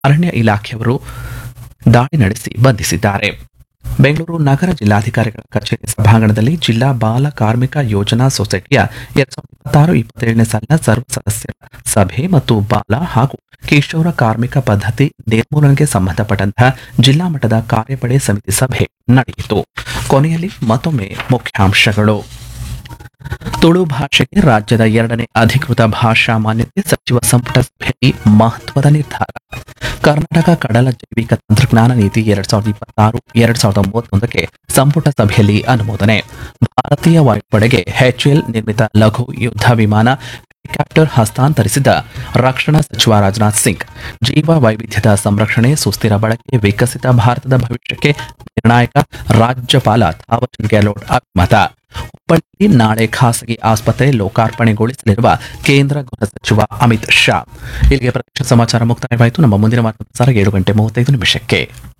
ಅರಣ್ಯ ಇಲಾಖೆಯವರು ದಾಳಿ ನಡೆಸಿ ಬಂಧಿಸಿದ್ದಾರೆ ಬೆಂಗಳೂರು ನಗರ ಜಿಲ್ಲಾಧಿಕಾರಿಗಳ ಕಚೇರಿ ಸಭಾಂಗಣದಲ್ಲಿ ಜಿಲ್ಲಾ ಬಾಲ ಕಾರ್ಮಿಕ ಯೋಜನಾ ಸೊಸೈಟಿಯ ಎರಡ್ ಸಾವಿರದ ಇಪ್ಪತ್ತಾರು ಇಪ್ಪತ್ತೇಳನೇ ಸಾಲಿನ ಸರ್ವ ಸದಸ್ಯರ ಸಭೆ ಮತ್ತು ಬಾಲ ಹಾಗೂ ಕಿಶೋರ ಕಾರ್ಮಿಕ ಪದ್ಧತಿ ನಿರ್ಮೂಲನೆಗೆ ಸಂಬಂಧಪಟ್ಟಂತಹ ಜಿಲ್ಲಾ ಮಟ್ಟದ ಕಾರ್ಯಪಡೆ ಸಮಿತಿ ಸಭೆ ನಡೆಯಿತು ಕೊನೆಯಲ್ಲಿ ಮತ್ತೊಮ್ಮೆ ಮುಖ್ಯಾಂಶಗಳು ತುಳು ಭಾಷೆಗೆ ರಾಜ್ಯದ ಎರಡನೇ ಅಧಿಕೃತ ಭಾಷಾ ಮಾನ್ಯತೆ ಸಚಿವ ಸಂಪುಟ ಸಭೆಯಲ್ಲಿ ಮಹತ್ವದ ನಿರ್ಧಾರ ಕರ್ನಾಟಕ ಕಡಲ ಜೈವಿಕ ತಂತ್ರಜ್ಞಾನ ನೀತಿ ಎರಡ್ ಸಾವಿರದ ಇಪ್ಪತ್ತಾರು ಎರಡ್ ಸಾವಿರದ ಮೂವತ್ತೊಂದಕ್ಕೆ ಸಂಪುಟ ಸಭೆಯಲ್ಲಿ ಅನುಮೋದನೆ ಭಾರತೀಯ ವಾಯುಪಡೆಗೆ ಎಚ್ಎಲ್ ನಿರ್ಮಿತ ಲಘು ಯುದ್ಧ ವಿಮಾನ ಹೆಲಿಕಾಪ್ಟರ್ ಹಸ್ತಾಂತರಿಸಿದ ರಕ್ಷಣಾ ಸಚಿವ ರಾಜನಾಥ್ ಸಿಂಗ್ ಜೀವ ವೈವಿಧ್ಯದ ಸಂರಕ್ಷಣೆ ಸುಸ್ಥಿರ ಬಳಕೆ ವಿಕಸಿತ ಭಾರತದ ಭವಿಷ್ಯಕ್ಕೆ ನಿರ್ಣಾಯಕ ರಾಜ್ಯಪಾಲ ಥಾವರ್ಚಂದ್ ಗೆಹ್ಲೋಟ್ ಅಭಿಮತ ಹುಬ್ಬಳ್ಳಿ ನಾಳೆ ಖಾಸಗಿ ಆಸ್ಪತ್ರೆ ಲೋಕಾರ್ಪಣೆಗೊಳಿಸಲಿರುವ ಕೇಂದ್ರ ಗೃಹ ಸಚಿವ ಅಮಿತ್ ಶಾ ಇಲ್ಲಿಗೆ ಪ್ರದೇಶ ಸಮಾಚಾರ ಮುಕ್ತಾಯವಾಯಿತು ನಮ್ಮ ಮುಂದಿನ ವಾರ್ತಾ ಪ್ರಸಾರ ಏಳು ಗಂಟೆ ಮೂವತ್ತೈದು ನಿಮಿಷಕ್ಕೆ